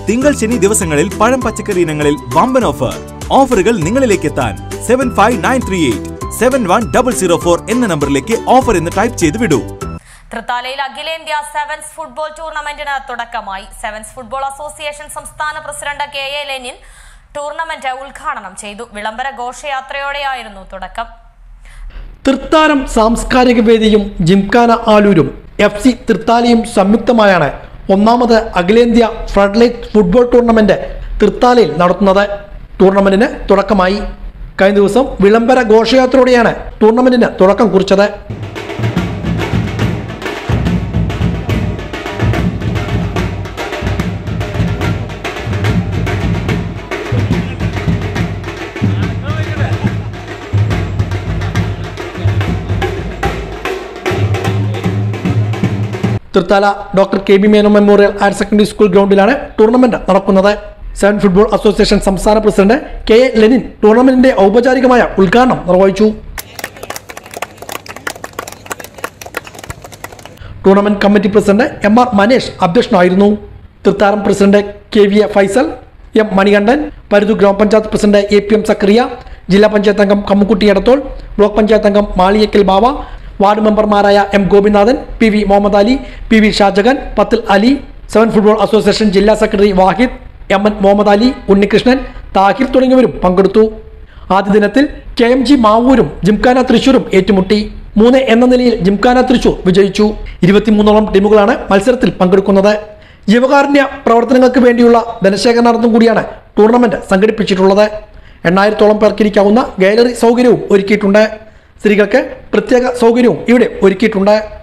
തിങ്കൾ ശനി ദിവസങ്ങളിൽ പഴം പച്ചക്കറി ഇനങ്ങളിൽ വമ്പൻ ഓഫർ ഓഫറുകൾ നിങ്ങളിലേക്ക് എത്താൻ seven five nine three eight seven one double zero four എന്ന നമ്പറിലേക്ക് ഓഫർ എന്ന് ടൈപ്പ് ചെയ്ത് വിടൂ തൃത്താലയിൽ അഖിലേന്ത്യാ സെവൻസ് ഫുട്ബോൾ ടൂർണമെന്റിന് തുടക്കമായി സെവൻസ് ഫുട്ബോൾ അസോസിയേഷൻ സംസ്ഥാന president K A Lenin tournament ഉദ്ഘാടനം ചെയ്തു വിളംബര ഘോഷയാത്രയോടെയായിരുന്നു തുടക്കം തൃത്താരം സാംസ്കാരിക വേദിയും ജിംഖാന ആലൂരും എഫ് സി തൃത്താലയും സംയുക്തമായാണ് ഒന്നാമത് അഖിലേന്ത്യാ ഫ്ലഡ്ലൈറ്റ് ഫുട്ബോൾ ടൂർണമെന്റ് തൃത്താലയിൽ നടത്തുന്നത് ടൂർണമെന്റിന് തുടക്കമായി കഴിഞ്ഞ ദിവസം വിളംബര ഘോഷയാത്രയോടെയാണ് ടൂർണമെന്റിന് തുടക്കം കുറിച്ചത് Thrithala doctor K B Menon memorial higher secondary school ഗ്രൗണ്ടിലാണ് ടൂർണമെന്റ് നടക്കുന്നത് സെവൻ ഫുട്ബോൾ അസോസിയേഷൻ സംസ്ഥാന പ്രസിഡന്റ് കെ എ ലെനിൻ ടൂർണമെന്റിന്റെ ഔപചാരികമായ ഉദ്ഘാടനം നിർവഹിച്ചു tournament committee president M R Manesh അധ്യക്ഷനായിരുന്നു തൃത്താരം president K V A Faisal M Manikandan പരുതു ഗ്രാമപഞ്ചായത്ത് president A P M Zakariya ജില്ലാ പഞ്ചായത്ത് അംഗം കമ്മുക്കുട്ടി എടത്തോൾ ബ്ലോക്ക് പഞ്ചായത്ത് അംഗം മാളിയക്കൽ ബാവ വാർഡ് മെമ്പർമാരായ M Gopinathan P V Muhammad Ali P V Shah Jahan പത്തിൽ അലി സെവൻ ഫുട്ബോൾ അസോസിയേഷൻ ജില്ലാ secretary Wahid M N Muhammad Ali Unnikrishnan Thahir തുടങ്ങിയവരും പങ്കെടുത്തു ആദ്യ ദിനത്തിൽ കെ എം ജി മാവൂരും ജിംഖാന തൃശൂരും ഏറ്റുമുട്ടി മൂന്ന് എന്ന നിലയിൽ ജിംഖാന തൃശൂർ വിജയിച്ചു ഇരുപത്തിമൂന്നോളം ടീമുകളാണ് മത്സരത്തിൽ പങ്കെടുക്കുന്നത് ജീവകാരുണ്യ പ്രവർത്തനങ്ങൾക്ക് വേണ്ടിയുള്ള ധനശേഖരണാർത്ഥം കൂടിയാണ് ടൂർണമെന്റ് സംഘടിപ്പിച്ചിട്ടുള്ളത് എണ്ണായിരത്തോളം പേർക്ക് ഇരിക്കാവുന്ന ഗാലറി സൗകര്യവും ഒരുക്കിയിട്ടുണ്ട് സ്ത്രീകൾക്ക് പ്രത്യേക സൗകര്യവും ഇവിടെ ഒരുക്കിയിട്ടുണ്ട്